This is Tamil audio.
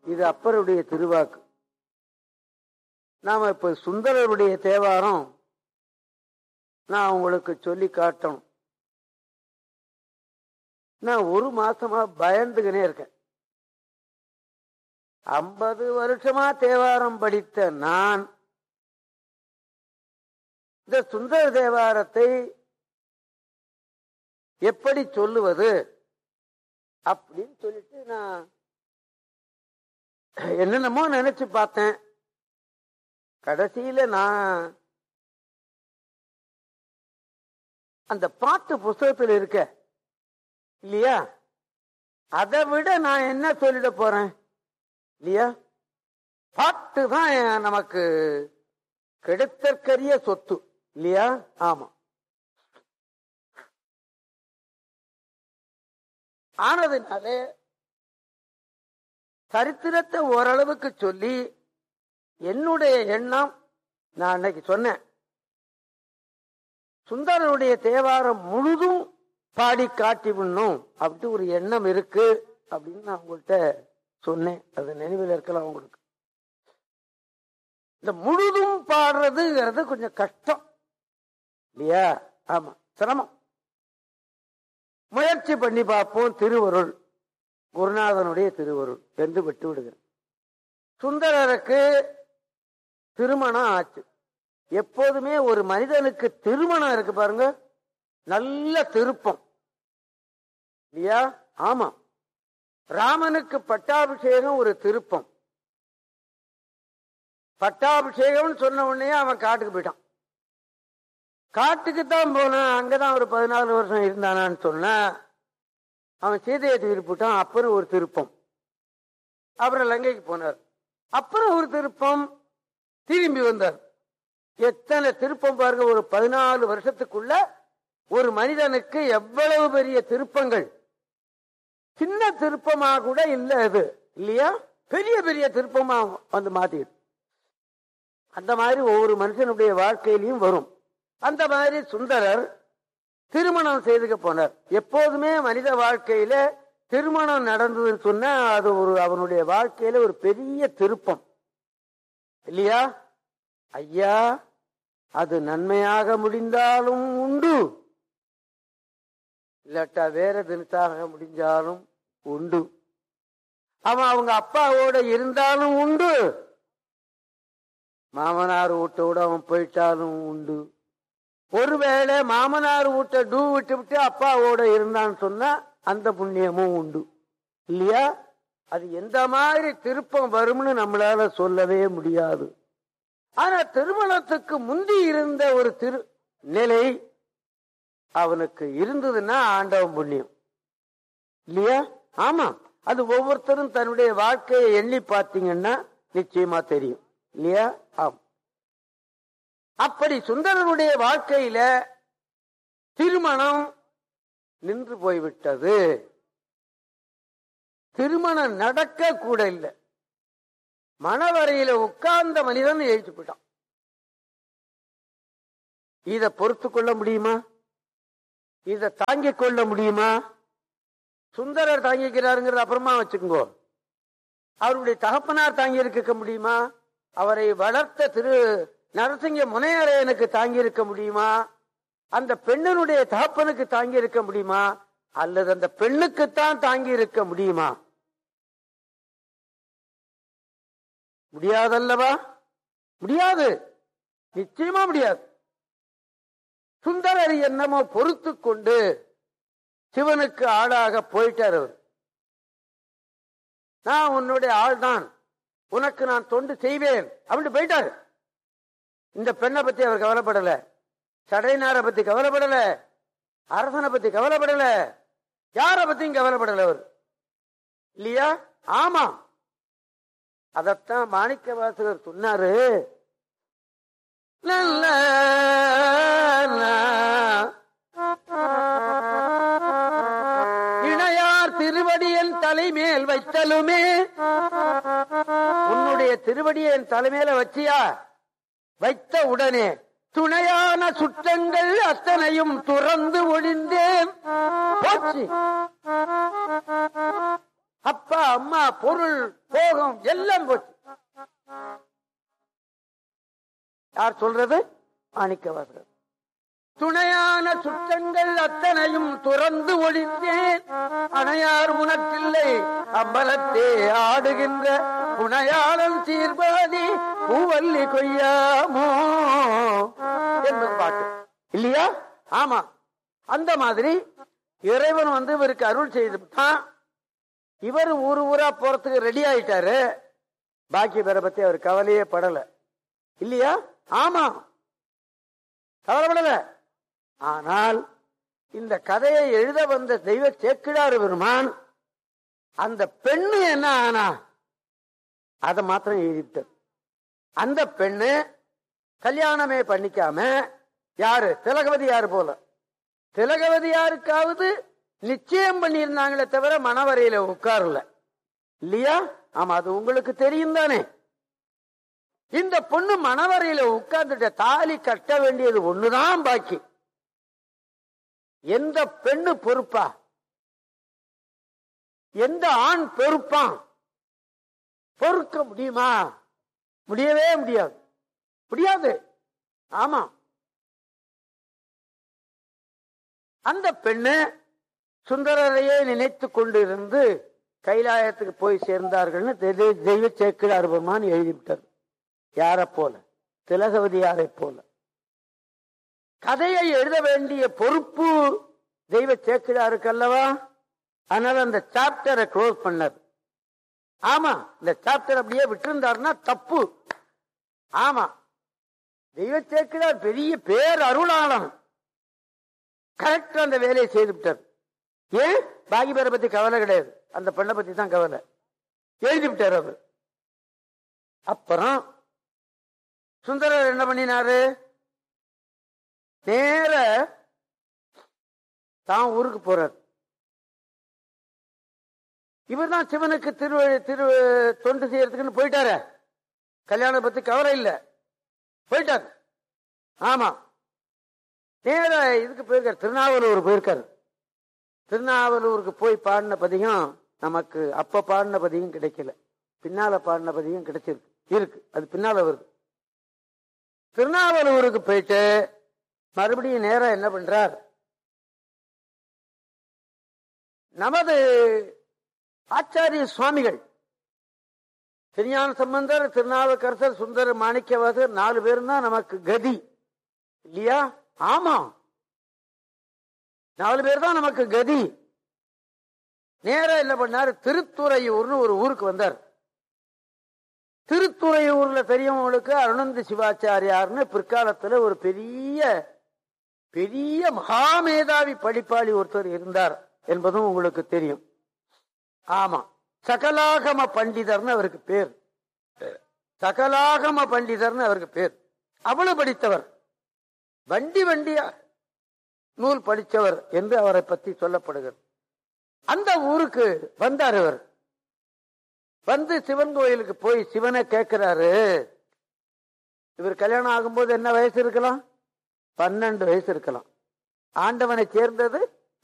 இது அப்பருடைய திருவாக்கு நாம இப்ப சுந்தரருடைய தேவாரம் நான் உங்களுக்கு சொல்லி காட்டணும் நான் ஒரு மாசமா பயந்துகினே இருக்கேன் ஐம்பது வருஷமா தேவாரம் படித்த நான் இந்த சுந்தர தேவாரத்தை எப்படி சொல்லுவது அப்படின்னு சொல்லிட்டு நான் என்னென்னமோ நினைச்சு பார்த்தேன் கடைசியில நான் அந்த பாட்டு புஸ்தகத்தில் இருக்க இல்லையா அதை விட நான் என்ன சொல்லிட போறேன் இல்லையா பாட்டு தான் நமக்கு கிடைத்தற்கரிய சொத்து இல்லையா ஆமா ஆனதுனாலே சரித்திரத்தை ஓரளவுக்கு சொல்லி என்னுடைய எண்ணம் நான் அன்னைக்கு சொன்னேன் சுந்தரனுடைய தேவாரம் முழுதும் பாடி காட்டி விடணும் அப்படி ஒரு எண்ணம் இருக்கு அப்படின்னு நான் உங்கள்கிட்ட சொன்னேன் அது நினைவில் இருக்கலாம் உங்களுக்கு இந்த முழுதும் பாடுறதுங்கிறது கொஞ்சம் கஷ்டம் இல்லையா ஆமா சிரமம் முயற்சி பண்ணி பார்ப்போம் திருவருள் குருநாதனுடைய திருவருள் என்று விட்டு விடுகிறேன் சுந்தரருக்கு திருமணம் ஆச்சு எப்போதுமே ஒரு மனிதனுக்கு திருமணம் இருக்கு பாருங்க நல்ல திருப்பம் இல்லையா ஆமா ராமனுக்கு பட்டாபிஷேகம் ஒரு திருப்பம் பட்டாபிஷேகம்னு சொன்ன உடனே அவன் காட்டுக்கு போயிட்டான் காட்டுக்கு தான் போனான் அங்கதான் ஒரு பதினாலு வருஷம் இருந்தானான்னு சொன்னா அவன் சீதையை தூக்கி போட்டான் அப்புறம் ஒரு திருப்பம் அப்புறம் லங்கைக்கு போனார் அப்புறம் ஒரு திருப்பம் திரும்பி வந்தார் எத்தனை திருப்பம் பாருங்க ஒரு பதினாலு வருஷத்துக்குள்ள ஒரு மனிதனுக்கு எவ்வளவு பெரிய திருப்பங்கள் சின்ன திருப்பமா கூட இல்ல அது இல்லையா பெரிய பெரிய திருப்பமா வந்து மாத்திடுது அந்த மாதிரி ஒவ்வொரு மனுஷனுடைய வாழ்க்கையிலையும் வரும் அந்த மாதிரி சுந்தரர் திருமணம் செய்துக்க போனார் எப்போதுமே மனித வாழ்க்கையில திருமணம் நடந்ததுன்னு சொன்னா அது ஒரு அவனுடைய வாழ்க்கையில ஒரு பெரிய திருப்பம் இல்லையா ஐயா அது நன்மையாக முடிந்தாலும் உண்டு இல்லாட்டா வேற தினத்தாக முடிஞ்சாலும் உண்டு அவன் அவங்க அப்பாவோட இருந்தாலும் உண்டு மாமனார் வீட்டோட அவன் போயிட்டாலும் உண்டு ஒருவேளை மாமனார் வீட்டை டூ விட்டு விட்டு அப்பாவோட இருந்தான்னு சொன்னா அந்த புண்ணியமும் உண்டு இல்லையா அது எந்த மாதிரி திருப்பம் வரும்னு நம்மளால சொல்லவே முடியாது ஆனா திருமணத்துக்கு முந்தி இருந்த ஒரு திரு நிலை அவனுக்கு இருந்ததுன்னா ஆண்டவன் புண்ணியம் இல்லையா ஆமா அது ஒவ்வொருத்தரும் தன்னுடைய வாழ்க்கையை எண்ணி பார்த்தீங்கன்னா நிச்சயமா தெரியும் இல்லையா ஆம் அப்படி சுந்தரனுடைய வாழ்க்கையில திருமணம் நின்று போய்விட்டது திருமணம் நடக்க கூட இல்லை மணவரையில உட்கார்ந்த மனிதன் எழுத்து போயிட்டான் இத பொறுத்து கொள்ள முடியுமா இத தாங்கிக் கொள்ள முடியுமா சுந்தரர் தாங்கிக்கிறாருங்கிறது அப்புறமா வச்சுக்கோங்க அவருடைய தகப்பனார் தாங்கி இருக்க முடியுமா அவரை வளர்த்த திரு நரசிங்க முனையரையனுக்கு தாங்கி இருக்க முடியுமா அந்த பெண்ணனுடைய தகப்பனுக்கு தாங்கி இருக்க முடியுமா அல்லது அந்த பெண்ணுக்குத்தான் தாங்கி இருக்க முடியுமா முடியாதல்லவா முடியாது நிச்சயமா முடியாது சுந்தரர் என்னமோ பொறுத்து கொண்டு சிவனுக்கு ஆளாக போயிட்டார் அவர் நான் உன்னுடைய ஆள்தான் உனக்கு நான் தொண்டு செய்வேன் அப்படின்னு போயிட்டாரு இந்த பெண்ணை பத்தி அவர் கவலைப்படல சடைநாரை பத்தி கவலைப்படல அரசனை பத்தி கவலைப்படல யார பத்தியும் கவலைப்படல அவர் இல்லையா ஆமா அதத்தான் மாணிக்க வாசகர் சொன்னாரு இணையார் திருவடியன் தலைமேல் வைத்தலுமே உன்னுடைய திருவடியை என் தலைமையில வச்சியா வைத்த உடனே துணையான சுற்றங்கள் அத்தனையும் துறந்து ஒழிந்தேன் போச்சு அப்பா அம்மா பொருள் போகம் எல்லாம் போச்சு யார் சொல்றது மாணிக்கவாசகர் துணையான சுற்றங்கள் அத்தனையும் துறந்து ஒழிந்தேன் அணையார் உனக்கில்லை அம்பலத்தே ஆடுகின்ற புனையாளன் சீர்பாதி பூவல்லி கொய்யாமோ என்பது பாட்டு இல்லையா ஆமா அந்த மாதிரி இறைவன் வந்து இவருக்கு அருள் செய்துட்டான் இவர் ஊரு ஊரா போறதுக்கு ரெடி ஆயிட்டாரு பாக்கி பேரை பத்தி அவர் கவலையே படல இல்லையா ஆமா கவலைப்படல ஆனால் இந்த கதையை எழுத வந்த தெய்வ சேக்கிடார் பெருமான் அந்த பெண்ணு என்ன ஆனா அதை மாத்திரம் எழுதிட்டார் அந்த பெண்ணு கல்யாணமே பண்ணிக்காம யாரு திலகவதி யாரு போல திலகவதி யாருக்காவது நிச்சயம் பண்ணியிருந்தாங்களே தவிர மணவரையில உட்காரல இல்லையா ஆமா அது உங்களுக்கு தெரியும் தானே இந்த பொண்ணு மணவரையில உட்கார்ந்துட்ட தாலி கட்ட வேண்டியது ஒண்ணுதான் பாக்கி எந்த பெண்ணு பொறுப்பா எந்த ஆண் பொறுப்பான் பொறுக்க முடியுமா முடியவே முடியாது முடியாது ஆமா அந்த பெண்ணு சுந்தரரையே நினைத்து கொண்டிருந்து கைலாயத்துக்கு போய் சேர்ந்தார்கள்னு தெய்வ- தெய்வ சேக்கிழார் பெருமான் எழுதிவிட்டார் யாரை போல திலகவதியாரை போல கதையை எழுத வேண்டிய பொறுப்பு தெய்வ சேக்கிழாருக்கு அல்லவா அதனால அந்த சாப்டரை க்ளோஸ் பண்ணார் ஆமா இந்த சாப்டர் அப்படியே விட்டிருந்தாருன்னா தப்பு ஆமா தெய்வ சேக்கிழார் பெரிய பேர் அருளாளன் கரெக்டா அந்த வேலையை செய்து விட்டார் ஏன் பாகி பேரை பத்தி கவலை கிடையாது அந்த பெண்ணை பத்தி தான் கவலை எழுதி விட்டார் அவர் அப்புறம் சுந்தரர் என்ன பண்ணினாரு நேர தான் ஊருக்கு போறார் இவர் தான் சிவனுக்கு திரு திரு தொண்டு செய்யறதுக்குன்னு போயிட்டாரு கல்யாணம் பத்தி கவலை இல்ல போயிட்டார் ஆமா நேர இதுக்கு போயிருக்காரு திருநாவலூர் போயிருக்காரு திருநாவலூருக்கு போய் பாடின பதிகம் நமக்கு அப்ப பாடின பதிகம் கிடைக்கல பின்னால பாடின பதிகம் கிடைச்சிருக்கு இருக்கு அது பின்னால வருது திருநாவலூருக்கு போயிட்டு மறுபடியும் நேரம் என்ன பண்றார் நமது ஆச்சாரிய சுவாமிகள் திருஞான சம்பந்தர் திருநாவுக்கரசர் சுந்தர மாணிக்கவாசர் நாலு பேரும் தான் நமக்கு கதி இல்லையா ஆமா நாலு பேர் தான் நமக்கு கதி நேரா என்ன பண்ணாரு திருத்துறையூர்னு ஒரு ஊருக்கு வந்தார் திருத்துறையூர்ல பெரியவங்களுக்கு அருணந்த சிவாச்சாரியார்னு பிற்காலத்துல ஒரு பெரிய பெரிய மகாமேதாவி படிப்பாளி ஒருத்தர் இருந்தார் என்பதும் உங்களுக்கு தெரியும் ஆமா சகலாகம பண்டிதர்னு அவருக்கு பேர் சகலாகம பண்டிதர்னு அவருக்கு பேர் அவ்வளவு படித்தவர் வண்டி வண்டியா நூல் படித்தவர் என்று அவரை பற்றி சொல்லப்படுகிறது அந்த ஊருக்கு வந்தார் இவர் வந்து சிவன் கோயிலுக்கு போய் சிவனை கேட்கிறாரு இவர் கல்யாணம் ஆகும்போது என்ன வயசு இருக்கலாம் பன்னெண்டு வயசு இருக்கலாம் ஆண்டவனை சேர்ந்தது